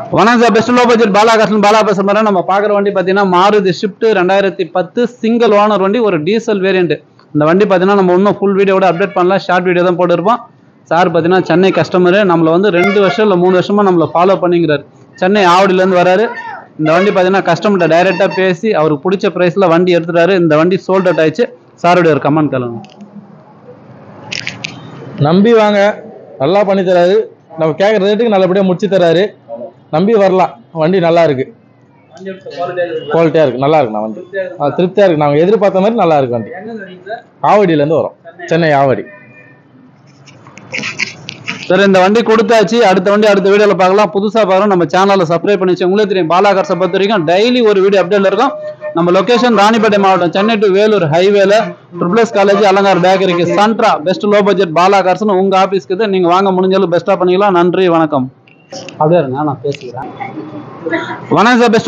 வணக்கம் sir best low budget பாலாகாசன் பாலா பேசுற மாதிரி நம்ம பார்க்குற வண்டி பார்த்தீங்கன்னா மாருதி ஷிஃப்ட் ரெண்டாயிரத்தி பத்து சிங்கிள் ஓனர் வண்டி ஒரு டீசல் வேரியண்ட் இந்த வண்டி பார்த்தீங்கன்னா நம்ம இன்னும் ஃபுல் வீடியோட அப்டேட் பண்ணலாம் ஷார்ட் வீடியோ தான் போட்டுருப்போம் சார் பார்த்தீங்கன்னா சென்னை கஸ்டமரு நம்மளை வந்து ரெண்டு வருஷம் இல்லை மூணு வருஷமா நம்மளை ஃபாலோ பண்ணிங்கிறாரு சென்னை ஆவடியிலேருந்து வராரு இந்த வண்டி பார்த்தீங்கன்னா கஸ்டமர்கிட்ட டைரெக்டாக பேசி அவருக்கு பிடிச்ச ப்ரைஸில் வண்டி எடுத்துட்டாரு இந்த வண்டி சோல்ட் அவுட் ஆயிடுச்சு சாருடைய ஒரு கமெண்ட் கேளுங்க நம்பி வாங்க நல்லா பண்ணி தராரு நம்ம கேட்குற ரேட்டுக்கு நல்லபடியாக முடிச்சு தராரு நம்பி வரலாம் வண்டி நல்லா இருக்கு குவாலிட்டியாக இருக்கு நல்லா இருக்கு நான் வண்டி ஆ திருப்தியாக இருக்கு நாங்கள் எதிர்பார்த்த மாதிரி நல்லா இருக்கு வண்டி ஆவடியிலேருந்து வரோம் சென்னை ஆவடி சரி இந்த வண்டி கொடுத்தாச்சு அடுத்த வண்டி அடுத்த வீடியோவில் பார்க்கலாம் புதுசாக பார்க்கலாம் நம்ம சேனலில் சப்ஸ்கிரைப் பண்ணி வச்சு உங்களுக்கு தெரியும் பாலாகர்ஸை பொறுத்த வரைக்கும் டெய்லி ஒரு வீடியோ அப்டேட்ல இருக்கும் நம்ம லொகேஷன் ராணிப்பேட்டை மாவட்டம் சென்னை டு வேலூர் ஹைவேல ட்ரிபிள்எஸ் காலேஜ் அலங்கார் பேக்கரிக்கு சன்ட்ரா பெஸ்ட் லோ பட்ஜெட் பாலாகர்ஸ்னு உங்க ஆஃபீஸ்க்கு இது நீங்க வாங்க முடிஞ்சாலும் பெஸ்ட்டாக பண்ணிக்கலாம் நன்றி வணக்கம் அப்படியே இருங்க நான் பேசிக்கிறேன் வணக்கம் சார் பெஸ்ட்